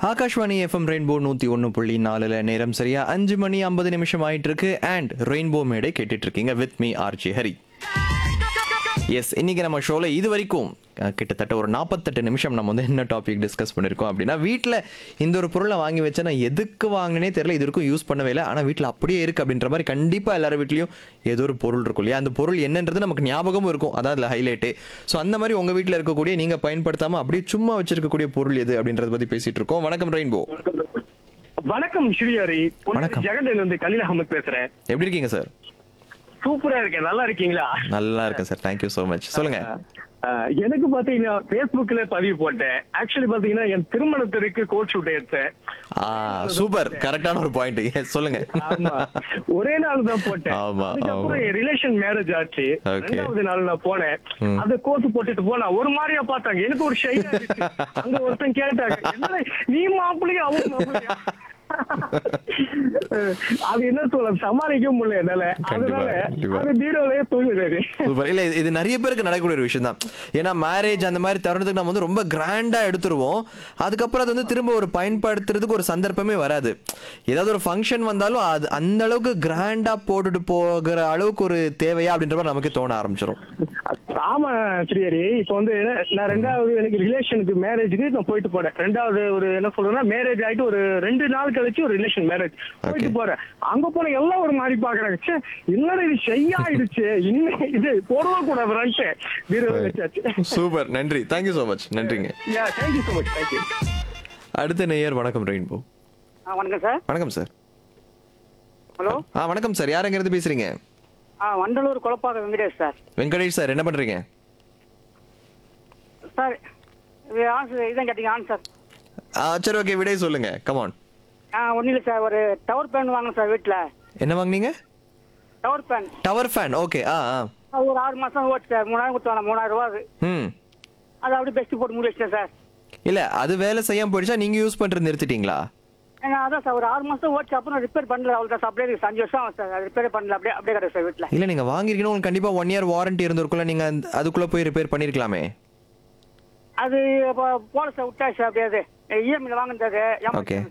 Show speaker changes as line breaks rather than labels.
Akashvani FM rainbow நூத்தி ஒன்று புள்ளி நாலுல நேரம் சரியா அஞ்சு மணி ஐம்பது நிமிஷம் ஆயிட்டு இருக்கு அண்ட் ரெயின்போ மேடை கேட்டுட்டு இருக்கீங்க with me RJ Hari S இன்னைக்கு நம்ம ஷோல இது வரைக்கும் அஹ், கிட்டத்தட்ட ஒரு நாற்பத்தெட்டு நிமிஷம் நம்ம வந்து என்ன டாபிக் டிஸ்கஸ் பண்ணியிருக்கோம் அப்படின்னா வீட்டில் இந்த ஒரு பொருளை வாங்கி வச்சா நான் எதுக்கு வாங்கினே தெரியல இது வரைக்கும் யூஸ் பண்ணவே இல்லை ஆனால் வீட்டில் அப்படியே இருக்கு அப்படின்ற மாதிரி கண்டிப்பாக எல்லார் வீட்லையும் ஏதோ ஒரு பொருள் இருக்கும் இல்லையா அந்த பொருள் என்னன்றது நமக்கு ஞாபகமும் இருக்கும் அதான் அதில் ஹைலைட்டு ஸோ அந்த மாதிரி உங்கள் வீட்டில் இருக்கக்கூடிய நீங்கள் பயன்படுத்தாமல் அப்படியே சும்மா வச்சிருக்கக்கூடிய பொருள் எது அப்படின்றத பற்றி பேசிட்டு இருக்கோம் வணக்கம் ரெயின்போ
வணக்கம் ஸ்ரீஹரி
வணக்கம்.
ஜெகன் வந்து கலீல் அகமத் பேசுறேன்
எப்படி இருக்கீங்க சார்
சூப்பரா இருக்கேன் நல்லா இருக்கீங்களா
நல்லா இருக்கேன் சார் தேங்க்யூ ஸோ மச் சொல்லுங்க
அஹ், எனக்கு பாத்தீங்கன்னா Facebookல பதிவு போட்டேன் ஆக்சுவலி பாத்தீங்கன்னா என் திருமணத்திற்கு கோட் ஷூட் எடுத்தேன்
ஆ சூப்பர் கரெக்டான ஒரு பாயிண்ட் சொல்லுங்க
ஆமா ஒரே நாள் தான் போட்டேன்
ஆமா,
அதுக்கப்புறம்
ஆமா.
என் ரிலேஷன் மேரேஜ் ஆச்சு
Okay.
ரெண்டாவது நாள் நான் போனேன்
ம்.
அந்த கோட் போட்டுட்டு போனா ஒரு மாதிரியா பார்த்தாங்க எனக்கு ஒரு ஷை அங்க ஒருத்தன் கேட்டாங்க "என்னடா, நீ மாப்பிள்ளையா அவங்க மாப்பிள்ளையா அஹ், அது என்ன சொல்ல சமாளிக்க முடியல என்னால
கண்டிப்பா,
அதனால
கண்டிப்பா.
அது பீரோலயே தூங்குறாரு
சூப்பர் இல்ல இது- இது நிறைய பேருக்கு நடக்கக்கூடிய ஒரு விஷயம் தான் ஏன்னா மேரேஜ் அந்த மாதிரி தருணத்துக்கு நம்ம வந்து ரொம்ப கிராண்டா எடுத்துருவோம் அதுக்கப்புறம் அது வந்து திரும்ப ஒரு பயன்படுத்துறதுக்கு ஒரு சந்தர்ப்பமே வராது ஏதாவது ஒரு ஃபங்க்ஷன் வந்தாலும் அது அந்த அளவுக்கு கிராண்டா போட்டுட்டு போகிற அளவுக்கு ஒரு தேவையா அப்படின்ற மாதிரி நமக்கு தோண ஆரம்பிச்சிடும்
ஆமா ஸ்ரீஹரி இப்ப வந்து நான் ரெண்டாவது எனக்கு ரிலேஷனுக்கு மேரேஜுக்கு நான் போயிட்டு போறேன் ரெண்டாவது ஒரு என்ன சொல்றேன்னா மேரேஜ் ஆயிட்டு ஒரு ரெண்டு நாள் கழிச்சு ஒரு ரிலேஷன் மேரேஜ் போயிட்டு போறேன் அங்க போன எல்லாம் ஒரு மாதிரி பாக்குறாங்க ச்சே என்னடா இது ஷையா ஆயிடுச்சு இன்னும் இது போடவே கூடாதுன்ட்டு வீர வச்சாச்சு
சூப்பர் நன்றி தேங்க்யூ ஸோ மச் நன்றிங்க
yeah thank you so much thank you
அடுத்த நேயர் வணக்கம் ரெயின்போ
ஆ வணக்கம் சார்
வணக்கம் சார்
ஹலோ
ஆ வணக்கம் சார் யாருங்கிறது பேசுறீங்க
ஆ வண்டலூர் குழப்பாக்க வெங்கடேஷ் சார்
வெங்கடேஷ் சார் என்ன பண்றீங்க
சார் இது ஆன்சர் இதான் கேட்டீங்க ஆன்சர்
ஆ சரி ஓகே விடை சொல்லுங்க கமான்
ஆ ஒன்றும் இல்லை சார் ஒரு டவர் ஃபேன் வாங்கினேன் சார் வீட்டில்
என்ன வாங்குனீங்க
tower fan
tower fan okay ஆ ஆ
அது ஒரு ஆறு மாதம் ஓட்டு சார் மூணாயிரம் கொடுத்தாங்க மூணாயிரம் ரூபா அது
ம்
அது அப்படியே பெஸ்ட் போட்டு முடி வச்சிட்டேன் சார்
இல்ல அது வேலை செய்யாம போயிடுச்சா நீங்க யூஸ் பண்றது நிறுத்திட்டீங்களா
ஏன்னா அதான் சார் ஒரு ஆறு மாதம் ஓட்டு அப்புறம் ரிப்பேர் பண்ணல அவ்வளோ சார் அப்படியே இருக்கு. அஞ்சு வருஷம் ஆகும் சார் அது ரிப்பேர் பண்ணல அப்படியே அப்படியே கிடக்கு சார் வீட்டில்
இல்ல நீங்க வாங்கிருக்கீங்க உங்களுக்கு கண்டிப்பா ஒன் இயர் வாரண்டி இருந்திருக்குள்ள நீங்க அந்த- அதுக்குள்ள போய் ரிப்பேர் பண்ணிருக்கலாமே
அது இப்போ போல சார் விட்டாச்சு அப்படியே அது இஎம்ஐல வாங்கினது
ஓகே